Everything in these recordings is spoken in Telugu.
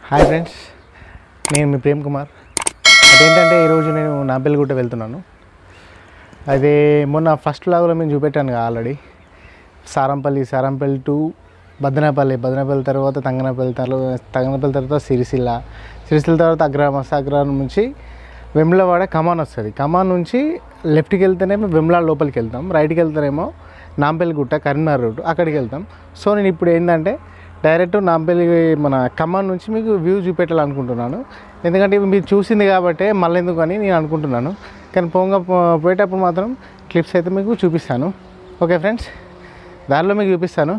హాయ్ ఫ్రెండ్స్ నేను మీ ప్రేమ్ కుమార్ అదేంటంటే ఈరోజు నేను నాంపల్లిగుట్ట వెళ్తున్నాను అదే మొన్న ఫస్ట్ లాగులో మేము చూపెట్టాను కదా ఆల్రెడీ సారంపల్లి సారంపల్లి టు బదనపల్లి బదనపల్లి తర్వాత తంగనపల్లి తర్వాత తంగనపల్లి తర్వాత సిరిసిల్ల సిరిసిల్ల తర్వాత అగ్రహారం అగ్రహారం నుంచి వెమ్లవాడ కమాన్ వస్తుంది కమాన్ నుంచి లెఫ్ట్కి వెళ్తేనేమో వెమ్లాడ లోపలికి వెళ్తాం రైట్కి వెళ్తేనేమో నాంపల్లిగుట్ట కరీంనగర్ రూట్ అక్కడికి వెళ్తాం సో నేను ఇప్పుడు ఏంటంటే డైరెక్ట్ నాంపల్లి మన ఖమ్మం నుంచి మీకు వ్యూ చూపెట్టాలనుకుంటున్నాను ఎందుకంటే ఇవి మీరు చూసింది కాబట్టి మళ్ళీ ఎందుకు అని నేను అనుకుంటున్నాను కానీ పోంగ పోయేటప్పుడు మాత్రం క్లిప్స్ అయితే మీకు చూపిస్తాను ఓకే ఫ్రెండ్స్ దారిలో మీకు చూపిస్తాను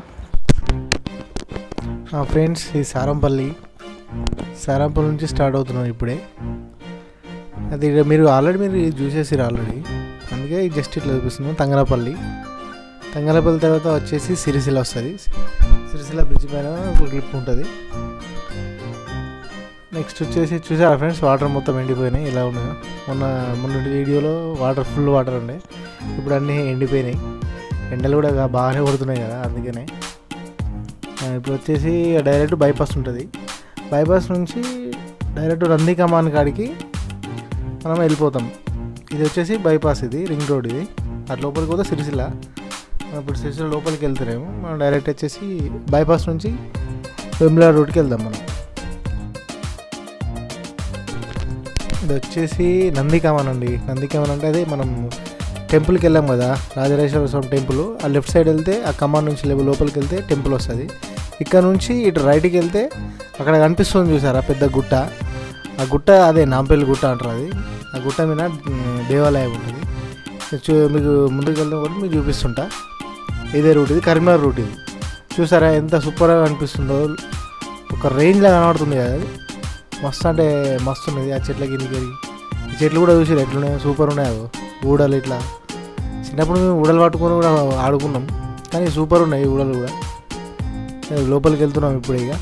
ఫ్రెండ్స్ ఈ సారంపల్లి సారంపల్లి నుంచి స్టార్ట్ అవుతున్నాం ఇప్పుడే అది ఇక మీరు ఆల్రెడీ మీరు ఇది చూసేసారు ఆల్రెడీ అందుకే జస్ట్ ఇట్లా చూపిస్తున్నాం తంగనపల్లి తంగనపల్లి తర్వాత వచ్చేసి సిరిసిల్ల వస్తుంది సిరిసిల్ల బ్రిడ్జ్ పైన ఒక క్లిప్ ఉంటుంది నెక్స్ట్ వచ్చేసి చూసారా ఫ్రెండ్స్ వాటర్ మొత్తం ఎండిపోయినాయి ఇలా ఉన్నాయి మొన్న మొన్నటి వీడియోలో వాటర్ ఫుల్ వాటర్ ఉండే ఇప్పుడు అన్నీ ఎండిపోయినాయి ఎండలు కూడా గా- బాగానే కొడుతున్నాయి కదా అందుకనే ఆ, ఇప్పుడు వచ్చేసి డైరెక్ట్ బైపాస్ ఉంటుంది బైపాస్ నుంచి డైరెక్ట్ నంది కమాన్ కాడికి మనం వెళ్ళిపోతాం ఇది వచ్చేసి బైపాస్ ఇది రింగ్ రోడ్ ఇది అటు లోపలికి పోతే సిరిసిల్ల మనం ఇప్పుడు సిరిసిల్ల లోపలికి వెళ్తారేమో మనం డైరెక్ట్ వచ్చేసి బైపాస్ నుంచి వెమ్లా రూట్కి వెళ్దాం మనం ఇది వచ్చేసి నందికామన్ అండి నందికామన్ అంటే అదే మనం టెంపుల్కి వెళ్ళాం కదా రాజరాజేశ్వర స్వామి టెంపుల్ ఆ లెఫ్ట్ సైడ్ వెళ్తే ఆ కమాన్ నుంచి లే- లోపలికి వెళ్తే టెంపుల్ వస్తుంది ఇక్కడ నుంచి ఇటు రైట్కి వెళ్తే అక్కడ కనిపిస్తుంది చూసారా పెద్ద గుట్ట ఆ గుట్ట అదే నాంపల్లి గుట్ట అంటారు అది ఆ గుట్ట మీద ఉమ్, దేవాలయం ఉంటుంది చూ మీకు ముందుకు వెళ్దాం కూడా మీకు చూపిస్తుంటా ఇదే రూట్ ఇది కరీంనగర్ రూట్ ఇది చూసారా ఎంత సూపర్గా కనిపిస్తుందో ఒక రేంజ్లో కనబడుతుంది కదా అది మస్తు అంటే మస్తు ఉన్నది ఆ చెట్ల కిందికి ఈ చెట్లు కూడా చూసి ఎట్లున్నాయి సూపర్ ఉన్నాయి అవి ఊడలు ఇట్లా చిన్నప్పుడు మేము ఊడలు పట్టుకొని కూడా ఆడుకున్నాం కానీ సూపర్ ఉన్నాయి ఈ ఊడలు కూడా ఏ, లోపలికి వెళ్తున్నాం ఇప్పుడు ఇక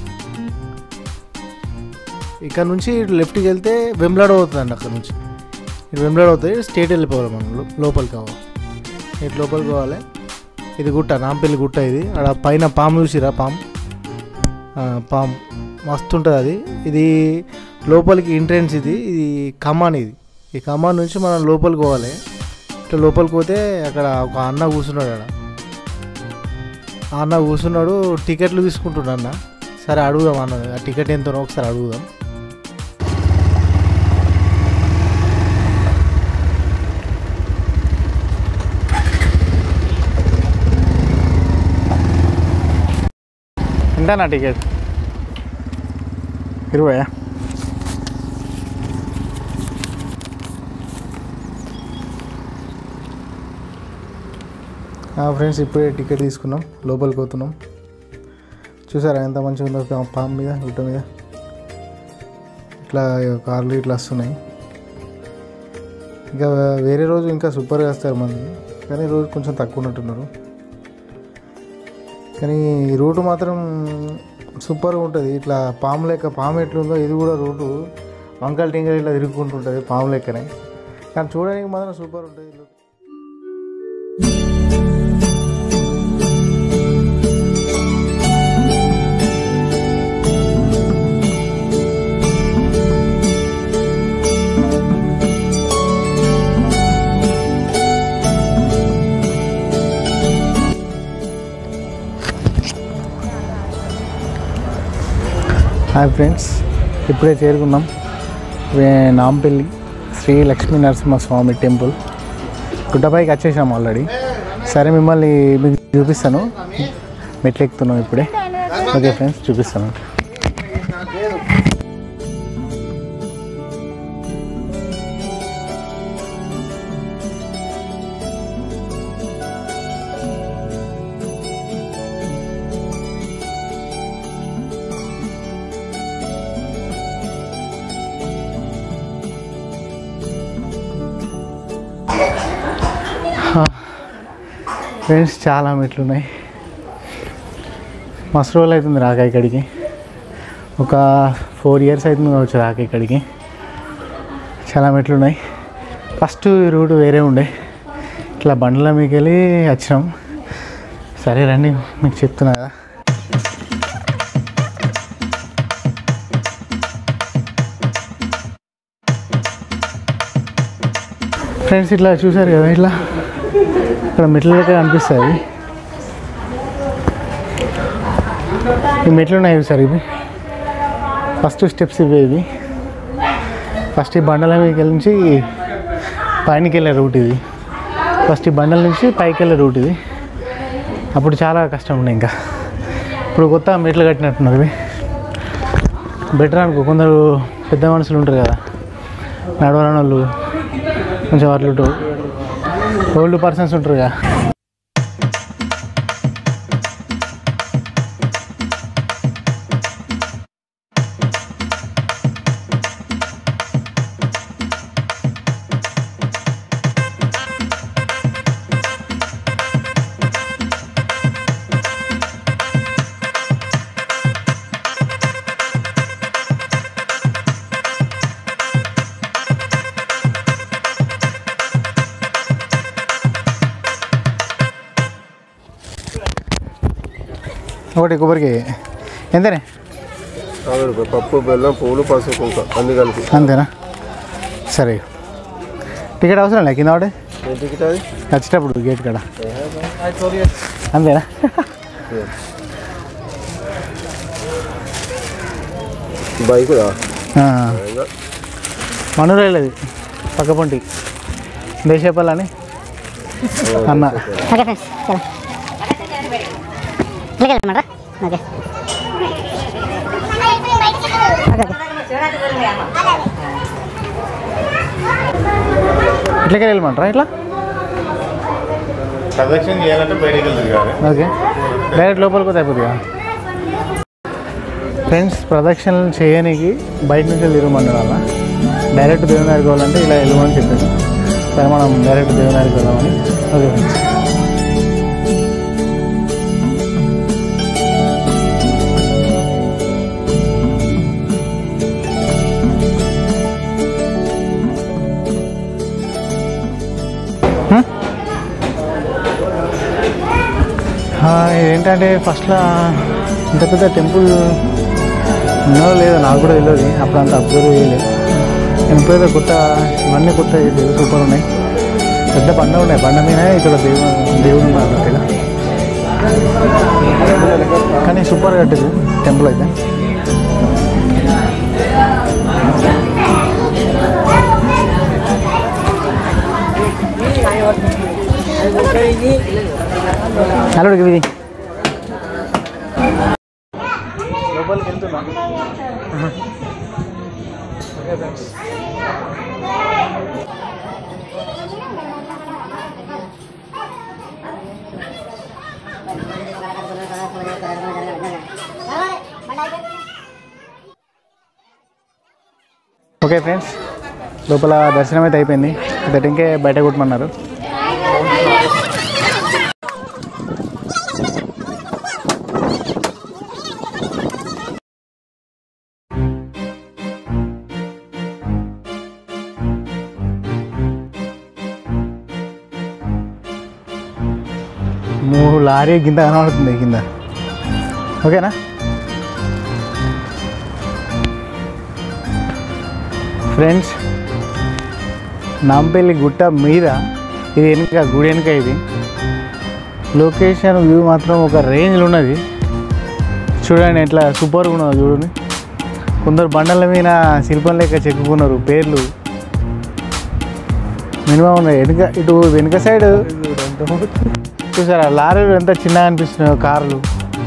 ఇక్కడ నుంచి ఇటు లెఫ్ట్కి వెళ్తే వెమ్లాడ అవుతుందండి అక్కడ నుంచి ఇటు వెమ్లాడ అవుతుంది స్టేట్ వెళ్ళిపోవాలి మనం లో- లోపలికి కావాలి ఇటు లోపలికి పోవాలి ఇది గుట్ట నాంపల్లి గుట్ట ఇది అక్కడ పైన పాము చూసిరా పాము ఆ, పాము మస్తు ఉంటుంది అది ఇది లోపలికి ఎంట్రెన్స్ ఇది ఇది కమాన్ ఇది ఈ కమాన్ నుంచి మనం లోపలికి పోవాలి ఇట్లా లోపలికి పోతే అక్కడ ఒక అన్న కూర్చున్నాడు అక్కడ ఆ అన్న కూర్చున్నాడు టికెట్లు తీసుకుంటున్నాడు అన్న సరే అడుగుదాం అన్న ఆ టికెట్ ఎంతనో ఒకసారి అడుగుదాం ఎంతనా టికెట్ ఇరవయా ఫ్రెండ్స్ ఇప్పుడే టికెట్ తీసుకున్నాం లోపలికి పోతున్నాం చూసారా ఎంత మంచిగా ఉందో పా- పాము మీద గుట్ట మీద ఇట్లా కార్లు ఇట్లా వస్తున్నాయి ఇంకా వేరే రోజు ఇంకా సూపర్గా వస్తారు మంది కానీ ఈ రోజు కొంచెం తక్కువ ఉన్నట్టున్నారు కానీ ఈ రూటు మాత్రం సూపర్గా ఉంటుంది ఇట్లా పాము లెక్క పాము ఎట్లుందో ఇది కూడా రూటు వంకల్ టింకల్ ఇట్లా తిరుగుకుంటుంటుంది పాము లెక్కనే కానీ చూడడానికి మాత్రం సూపర్ ఉంటుంది హాయ్ ఫ్రెండ్స్ ఇప్పుడే చేరుకున్నాం వే- నాంపల్లి శ్రీ లక్ష్మీ నరసింహస్వామి టెంపుల్ గుట్టపైకి వచ్చేసాం ఆల్రెడీ సరే మిమ్మల్ని మీకు చూపిస్తాను మెట్లు ఎక్కుతున్నాం ఇప్పుడే ఓకే ఫ్రెండ్స్ చూపిస్తాను ఫ్రెండ్స్ చాలా మెట్లు ఉన్నాయి మస్తు రోజులు అవుతుంది రాక ఇక్కడికి ఒక ఫోర్ ఇయర్స్ అవుతుంది కావచ్చు రాక ఇక్కడికి చాలా మెట్లు ఉన్నాయి ఫస్ట్ ఈ రూట్ వేరే ఉండే ఇట్లా బండ్ల మీకు వెళ్ళి వచ్చినాం సరే రండి మీకు చెప్తున్నా కదా ఫ్రెండ్స్ ఇట్లా చూసారు కదా ఇట్లా ఇక్కడ మెట్ల దగ్గర అనిపిస్తుంది ఈ మెట్లు ఉన్నాయి చూసారు ఇవి ఫస్ట్ స్టెప్స్ ఇవే ఇవి ఫస్ట్ ఈ బండల మీదకి నుంచి పైనకి వెళ్ళే రూట్ ఇది ఫస్ట్ ఈ బండల నుంచి పైకి వెళ్ళే రూట్ ఇది అప్పుడు చాలా కష్టం ఉండే ఇంకా ఇప్పుడు కొత్త మెట్లు కట్టినట్టున్నారు ఇవి బెటర్ అనుకో కొందరు పెద్ద మనుషులు ఉంటారు కదా నడవని వాళ్ళు కొంచెం అట్లు ఓల్డ్ పర్సన్స్ ఉంటారు కదా ఒకటి కొబ్బరికి ఎంతనే యాభై రూపాయలు పప్పు బెల్లం పువ్వులు పసుపు కుంక అన్ని కలిపి అంతేనా సరే టికెట్ అవసరం లే కింద ఒకటి ఏ టికెట్ అది వచ్చేటప్పుడు గేట్ కాడ అంతేనా బైక్ ఆ. మనూరు వెళ్ళేది పక్క పొంటి దేశపాలని అన్న ఓకే ఫ్రెండ్స్ చలో ఇట్లకి వెళ్ళమంటారా ఓకే ఓకే ఇట్లకే వెళ్ళమంటారా ఇట్లా ప్రదక్షిణ చేయాలంటే బయటికి వెళ్తుంది కాదు ఓకే డైరెక్ట్ లోపలికి పోతే అయిపోతుందిగా ఫ్రెండ్స్ ప్రదక్షిణలు చేయడానికి బయట నుంచి తిరగమన్నాడు అలా డైరెక్ట్ దేవుని దగ్గరికి వెళ్ళాలంటే ఇలా వెళ్ళమని చెప్పాను సరే మనం డైరెక్ట్ దేవుని దగ్గరికి వెళ్దామని ఓకే ఫ్రెండ్స్ ఆ, ఏంటంటే ఫస్ట్లో ఇంత పెద్ద టెంపుల్ ఉన్నదో లేదో నాకు కూడా తెలియదు అప్పుడు అంత అబ్జర్వ్ చేయలేదు ఎప్పుడైతే కొత్త ఇవన్నీ కొత్త దేవుడు సూపర్ ఉన్నాయి పెద్ద బండ ఉన్నాయి బండ మీద ఇక్కడ దేవుడు దేవుడు ఉన్నారు అన్నట్టుగా కానీ సూపర్ కట్టింది టెంపుల్ అయితే అల్లుడికి ఇది లోపలికి వెళ్తున్నా ఓకే ఫ్రెండ్స్ లోపల దర్శనం అయితే అయిపోయింది దట్టింకే బయట కొట్టమన్నారు మూడు లారీ కింద కనబడుతుంది కింద ఓకేనా ఫ్రెండ్స్ నాంపల్లి గుట్ట మీద ఇది వెనుక గుడి వెనుక ఇది లొకేషన్ వ్యూ మాత్రం ఒక రేంజ్లో ఉన్నది చూడండి ఎట్లా సూపర్గా ఉన్నది చూడండి కొందరు బండల మీద శిల్పం లెక్క చెక్కుకున్నారు పేర్లు మినిమం ఉన్నాయి వెనుక ఇటు వెనుక సైడ్ చూసారా లారీలు ఎంత చిన్నగా అనిపిస్తున్నాయో కార్లు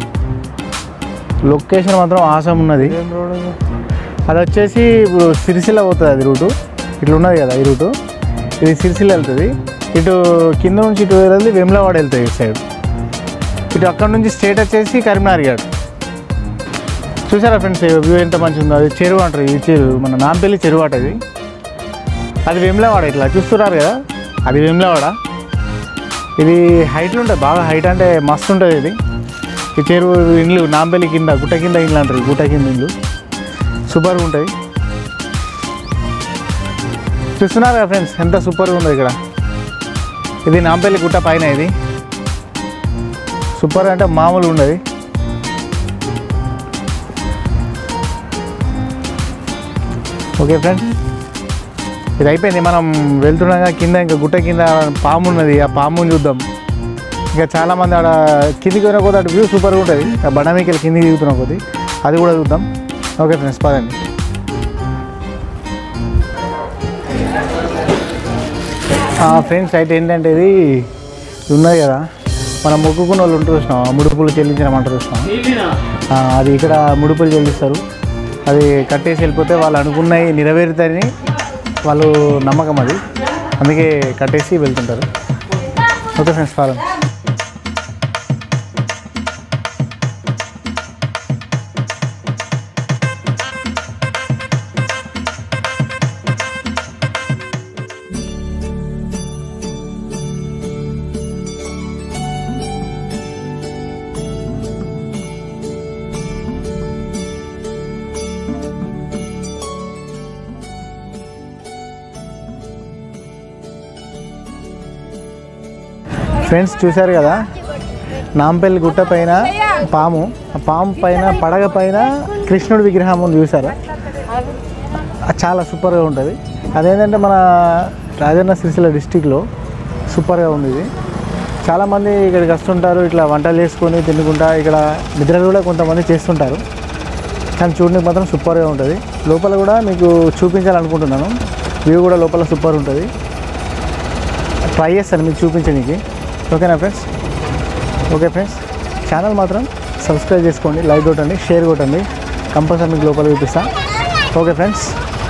లొకేషన్ మాత్రం ఆసం ఉన్నది అది వచ్చేసి ఇప్పుడు సిరిసిల్ల పోతుంది అది రూటు ఇట్లా ఉన్నది కదా ఈ రూటు ఇది సిరిసిల్ల వెళ్తుంది ఇటు కింద నుంచి ఇటు వెళ్ళి వెమ్లవాడ వెళ్తుంది ఇటు సైడ్ ఇటు అక్కడ నుంచి స్టేట్ వచ్చేసి కరీంనగర్ గాడు చూసారా ఫ్రెండ్స్ వ్యూ ఎంత మంచిగా ఉందో అది చెరువు అంటారు ఈ చెరువు మన నాంపల్లి చెరువు అట ఇది అది వెమ్లవాడ ఇట్లా చూస్తున్నారు కదా అది వెమ్లవాడ ఇది హైట్లో ఉంటుంది బాగా హైట్ అంటే మస్తు ఉంటుంది ఇది ఈ చెరువు ఇండ్లు నాంపల్లి కింద గుట్ట కింద ఇండ్లు అంటారు గుట్ట కింద ఇండ్లు సూపర్గా ఉంటాయి చూస్తున్నారు కదా ఫ్రెండ్స్ ఎంత సూపర్గా ఉందో ఇక్కడ ఇది నాంపల్లి గుట్ట పైన ఇది సూపర్ అంటే మామూలుగా ఉండదు ఓకే ఫ్రెండ్స్ ఇది అయిపోయింది మనం వెళ్తుండగా కింద ఇంకా గుట్ట కింద పాము ఉన్నది ఆ పాముని చూద్దాం ఇంకా చాలామంది ఆడ కిందికి పోయిన కొద్ది అటు వ్యూ సూపర్గా ఉంటుంది ఆ బండ మీకెళ్ళి కిందికి దిగుతున్న కొద్ది అది కూడా చూద్దాం ఓకే ఫ్రెండ్స్ పదండి ఫ్రెండ్స్ అయితే ఏంటంటే ఇది ఇది ఉన్నది కదా మనం మొక్కుకున్న వాళ్ళు ఉంటారు చూసినాం ముడుపులు చెల్లించమంటారు చూసినాం ఆ, అది ఇక్కడ ముడుపులు చెల్లిస్తారు అది కట్టేసి వెళ్ళిపోతే వాళ్ళు అనుకున్నవి నెరవేరుతాయని వాళ్ళు నమ్మకం అది అందుకే కట్టేసి వెళ్తుంటారు ఓకే ఫ్రెండ్స్ ఫాలో ఫ్రెండ్స్ చూశారు కదా నాంపల్లి గుట్ట పైన పాము ఆ పాము పైన పడగ పైన కృష్ణుడి విగ్రహం ఉంది చూసారా అది చాలా సూపర్గా ఉంటుంది అదేంటంటే మన రాజన్న సిరిసిల్ల డిస్టిక్లో సూపర్గా ఉంది ఇది చాలామంది ఇక్కడికి వస్తుంటారు ఇట్లా వంటలు చేసుకొని తినుకుంటా ఇక్కడ నిద్రలు కూడా కొంతమంది చేస్తుంటారు కానీ చూడడానికి మాత్రం సూపర్గా ఉంటుంది లోపల కూడా మీకు చూపించాలనుకుంటున్నాను వ్యూ కూడా లోపల సూపర్ ఉంటుంది ట్రై చేస్తాను మీకు చూపించడానికి ఓకేనా ఫ్రెండ్స్ ఓకే ఫ్రెండ్స్ ఛానల్ మాత్రం సబ్స్క్రైబ్ చేసుకోండి లైక్ కొట్టండి షేర్ కొట్టండి కంపల్సరీ మీకు లోపల చూపిస్తా ఓకే ఫ్రెండ్స్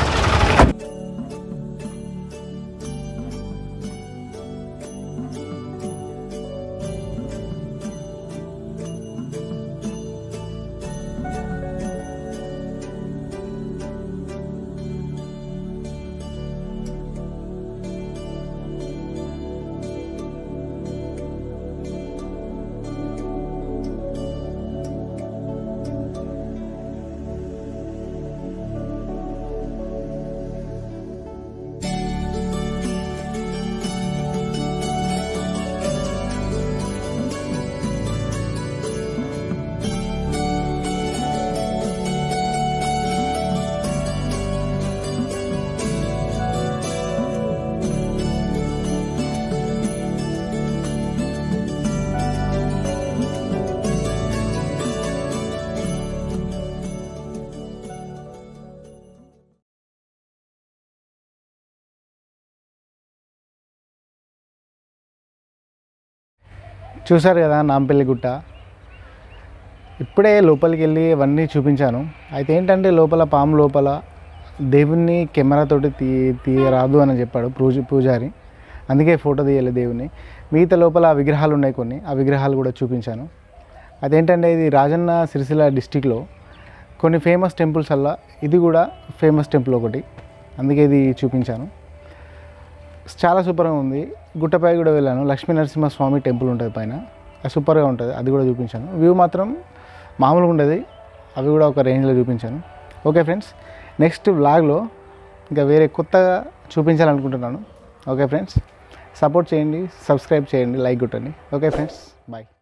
చూశారు కదా నాంపల్లి గుట్ట ఇప్పుడే లోపలికి వెళ్ళి అవన్నీ చూపించాను అయితే ఏంటంటే లోపల పాము లోపల దేవుణ్ణి కెమెరాతోటి తీ తీయరాదు అని చెప్పాడు పూజ పూజారి అందుకే ఫోటో తీయాలి దేవుని మిగతా లోపల విగ్రహాలు ఉన్నాయి కొన్ని ఆ విగ్రహాలు కూడా చూపించాను అదేంటంటే ఇది రాజన్న సిరిసిల్ల డిస్టిక్లో కొన్ని ఫేమస్ టెంపుల్స్ అలా ఇది కూడా ఫేమస్ టెంపుల్ ఒకటి అందుకే ఇది చూపించాను చాలా సూపర్గా ఉంది గుట్టపై కూడా వెళ్ళాను లక్ష్మీ నరసింహ స్వామి టెంపుల్ ఉంటుంది పైన అది సూపర్గా ఉంటుంది అది కూడా చూపించాను వ్యూ మాత్రం మామూలుగా ఉండేది అవి కూడా ఒక రేంజ్లో చూపించాను ఓకే ఫ్రెండ్స్ నెక్స్ట్ వ్లాగ్లో ఇంకా వేరే కొత్తగా చూపించాలనుకుంటున్నాను ఓకే ఫ్రెండ్స్ సపోర్ట్ చేయండి సబ్స్క్రైబ్ చేయండి లైక్ కొట్టండి ఓకే ఫ్రెండ్స్ బాయ్